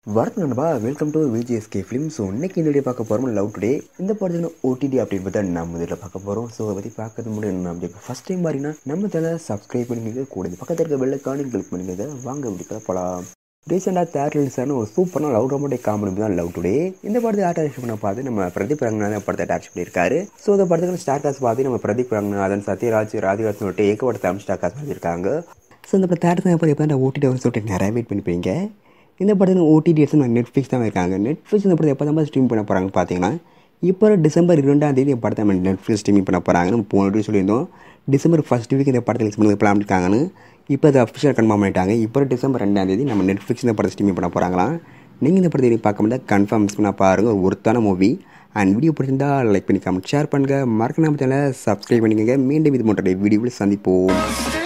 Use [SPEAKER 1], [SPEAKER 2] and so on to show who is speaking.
[SPEAKER 1] வணக்கம் நண்பா welcome to VGSK film so இன்னைக்கு இந்த வீடியோ பார்க்க போகிறோம் லவ் டுடே இந்த படத்தில் ஓடிடி அப்படின்னு பார்த்தா நம்ம இதில் பார்க்க போகிறோம் ஸோ அதை பற்றி பார்க்கறது முடியும் நம்ம ஃபஸ்ட் டைம் பாருங்கன்னா நம்ம சேனலை சப்ஸ்கிரைப் பண்ணிங்க கூட பக்கத்தில் இருக்க வெள்ளைக்கானு கிளிக் பண்ணிங்க வாங்க வீடியோ போகலாம் ரீசெண்டாக தேர்ட் ரிலீஸான ஒரு சூப்பரான லவ் ரொமாட்டிக் காமெடி தான் லவ் டுடே இந்த படத்தை ஆர்ட் டைரக்ஷன் பண்ண பார்த்து நம்ம பிரதீப் ரங்கநாதன் படத்தை டைரக்ட் பண்ணியிருக்காரு ஸோ இந்த படத்துக்கு ஸ்டார் காஸ்ட் பார்த்து நம்ம பிரதீப் ரங்கநாதன் சத்யராஜ் ராஜிராஜ் சொல்லிட்டு ஏகப்பட்ட தமிழ் ஸ்டார் காஸ்ட் பண்ணியிருக்காங்க ஸோ இந்த படம் தேர்ட் தான் எப்போ நான் ஓடிடி சொல்லிட்டு நிறைய வெயிட் பண்ணிப்பீங்க இந்த படத்தில் ஓடிடி எடுத்து நெட்ஃப்ளிக்ஸ் தான் இருக்காங்க நெட்ஃப்ளிக்ஸ் இந்த படத்தை எப்போ தான் ஸ்ட்ரீம் பண்ண போகிறாங்கன்னு பார்த்தீங்கன்னா இப்போ டிசம்பர் இரண்டாம் தேதி இந்த படத்தை நம்ம நெட்ஃப்ளிக்ஸ் ஸ்ட்ரீமிங் பண்ண போகிறாங்க நம்ம போன வீடியோ சொல்லியிருந்தோம் டிசம்பர் ஃபஸ்ட் வீக் இந்த படத்தை ரிலீஸ் பண்ணி பிளான் இருக்காங்கன்னு இப்போ அதை அஃபிஷியல் கன்ஃபார்ம் பண்ணிட்டாங்க இப்போ டிசம்பர் ரெண்டாம் தேதி நம்ம நெட்ஃப்ளிக்ஸ் இந்த படத்தை ஸ்ட்ரீமிங் பண்ண போகிறாங்களாம் நீங்கள் இந்த படத்தை பார்க்க முடியாது கன்ஃபார்ம் மிஸ் பண்ண பாருங்கள் ஒரு ஒருத்தான மூவி அண்ட் வீடியோ பிடிச்சிருந்தா லைக் பண்ணி கமெண்ட் ஷேர் பண்ணுங்கள் மறக்க நம்ம சேனலை சப்ஸ்கிரைப் பண்ணிக்கோங்க மீண்டும் இது போன்ற வீடியோவில் சந்திப்போம்